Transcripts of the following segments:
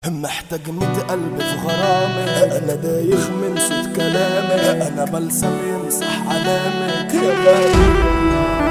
محتاج ميت قلب في غرامك انا دايخ من صوت كلامك انا بلسم يمسح علامك يا غالي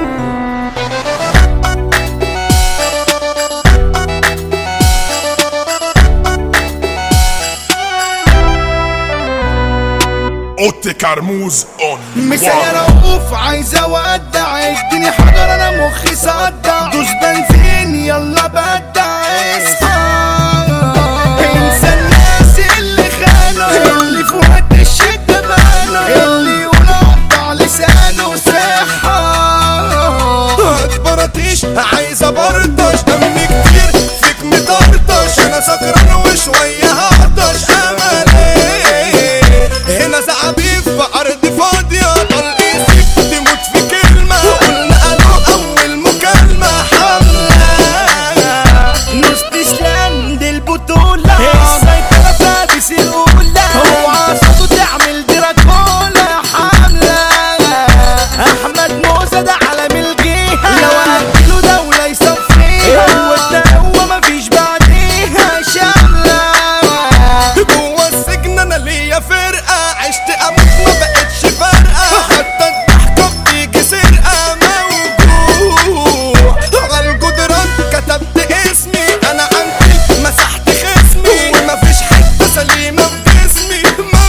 اوتي كرموز اون مسير رؤوف عايزة اودع اديني حجر انا مخي صدع دوس بنزين يلا بدع اصحى انسى الناس اللي خانوا اللي في وقت الشدة بانوا اللي يقول اقطع لسانه صحة اكبرتيش عايزة برطش دمي كتير فيك مطرطش انا سكران وشوية هعطش املي هنا زعبيب في ارض فاضية طلقيسك تموت في كلمة قلنا الو اول مكالمة حملة نص اسلام دي البطولة السيطرة فابس الاولى هو عصته تعمل دراكولا حملة احمد موسى ده علم الجيهة لو اكله دولة يصفيها هو الدعوة مفيش بعديها شاملة جوه السجن انا ليا فرقة عشت اموت ما بقتش فارقة حتى الضحكة بتيجي سرقة موجوع على الجدران كتبت اسمي انا عندي مسحت خصمي ومفيش حتة سليمة في جسمي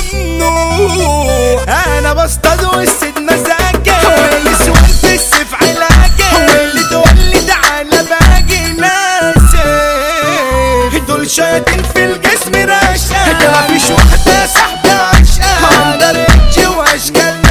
ممنوع انا بصطاد والسيد مزاجي واللي سويت السيف علاجي واللي تقول لي تعالى باجي ناسي دول شياطين في الجسم راشا ده مفيش واحدة صاحبة عشقة اقدر اجي واشكال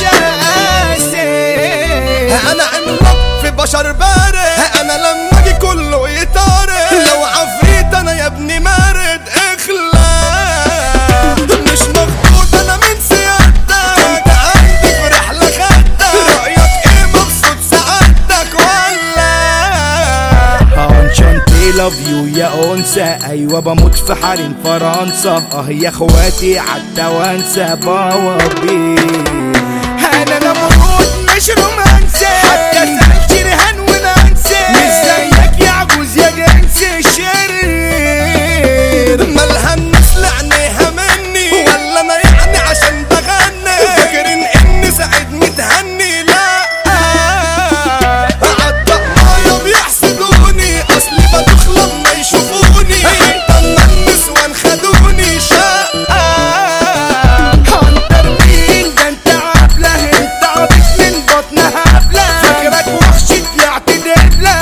ناشاسي انا عملاق في بشر بارد انا لما اجي كله يطارد لو عفريت انا يا ابني مارد اخلع مش مخطوط انا من سيادتك كنت عندي في رحلة خدك رأيك ايه مبسوط سعادتك ولا انشانتي لاف يو يا انثى ايوه بموت في حريم فرنسا اه يا اخواتي عدى وانسى بوابي انا نمرود مش رومانسي حتى سالت رهان ونانسي مش زيك يا عجوز يا جنسي شرير مالها الناس لعنيها مني ولا انا يعني عشان بغني فاكرين اني سعيد متهني لا عالطقايا بيحسدوني اصلي بدوخ لما يشوفوني حتى اما النسوان خدوني شقة هنتر مين ده انت عبلة انت عبيط من بطن هبلة فاكرك وحش طلعت دبلة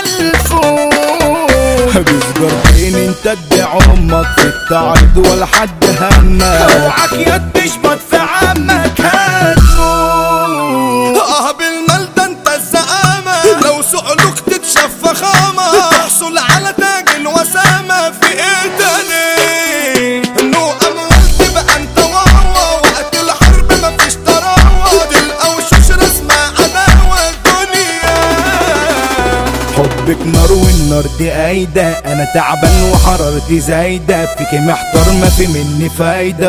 هلفوت بيسجرتين انت ادعي امك في التعرض ولا حد همك اوعك يا تشبط في عمك هتموت اه بالمال ده انت الزعامة لو سؤلك تتشاف فخامة تحصل على تاج الوسامة في ايه تاني نو اموال تبقى انت واوا وقت الحرب مفيش تراوة دي الاوشوش رسمة عداوة الدنيا حبك نار والنار دي قايدة انا تعبان وحرارتي زايدة فيك محتار ما في مني فايدة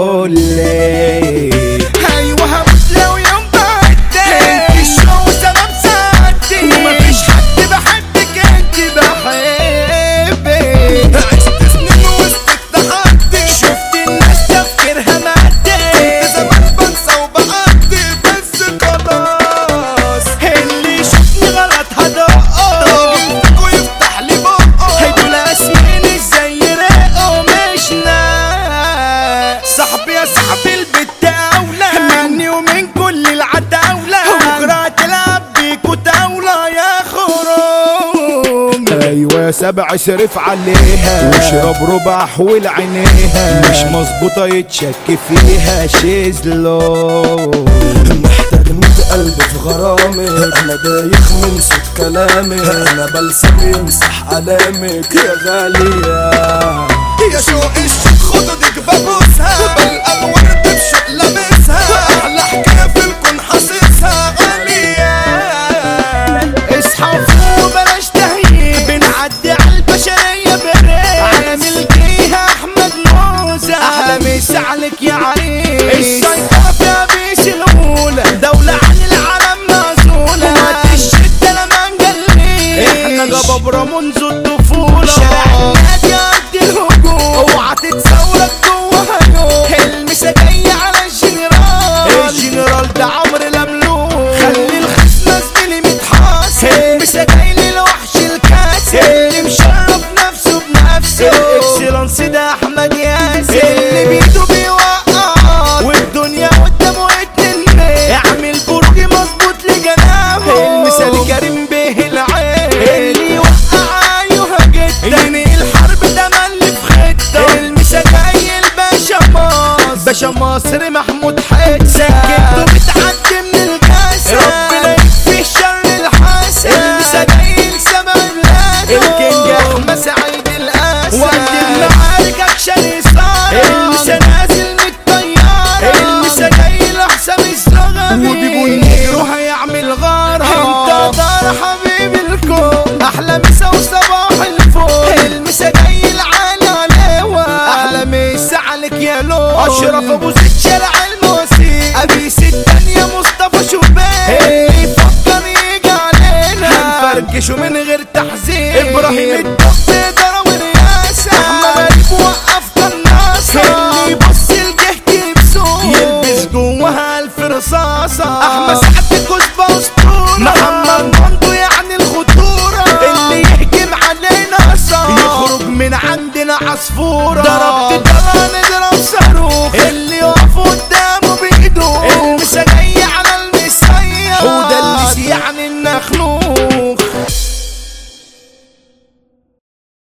بقولك ايوه هموت لو يوم بعدت انت الشو سبب سعادتي ومفيش حد بحبك انت بحبك عشت سنين وسط التحدي شفت الناس تفكيرها مادي كنت زمان بنسى وبعدي بس خلاص اللي يشوفني غلط هدقه يمسكه يفتح لي بقه هيقول اسمين ازاي رقه مش ناس صاحبي يا صاحبي البت اولى مني ومن كل العتاولة بكره تلعب بيكو طاولة يا خروم ايوه سبع شرف عليها واشرب ربع حول عينيها مش مظبوطة يتشك فيها شيزلو محتاج ميت قلب في غرامك انا دايخ من صوت كلامك انا بلسم يمسح علامك يا غالية يا شوق الشوق خدودك ببوسها بلقى الورد بشوق لابسها احلى حكايه في الكون حاسسها غاليه اصحى فوق بلاش تهيئ بنعدي على البشريه بريء عامل جيها احمد موزة احلى مسا عليك يا عريس السيطره فيها بيس الاولى دوله عن العالم معزوله وقت الشده لما نجليش احنا جبابره منذ الطفوله شارع النادي قد الاكسلانس ده احمد ياسر اللي بيده بيوقع والدنيا قدامه اتنين اعمل برج مظبوط لجنابه المثال كريم به العين اللي يوقع ايوه جدا ينهي الحرب ده ملي في خطه المسا جاي الباشا مصر باشا مصر محمود حسن سكته بتعدي من الكاسه ربنا يكفي شر الحسن المسا جاي لسبع بلاد الكينج احمد سعيد الاسد وقت المعارك اكشن يسار المسا نازل من الطياره المسا جاي لحسام الصغر وبيبو النجرو هيعمل غارة انت دار حبيب الكون احلى مسا وصباح الفول المسا جاي العالي عليوة احلى مسا عليك يا لون اشرف ابو زيد شارع المواسيق ابيس الدنيا مصطفى شوبان اللي يفكر يجي علينا هنفركشه من غير تحذير ابراهيم الدق ضرب ورياسة احمد غريب وقف قناصة اللي يبص لجهتي بسوق يلبس جواها الف رصاصة احمد سعد كزبة اسطورة محمد مندو يعني الخطورة اللي يهجم علينا صار يخرج من عندنا عصفورة ضربت طلعنا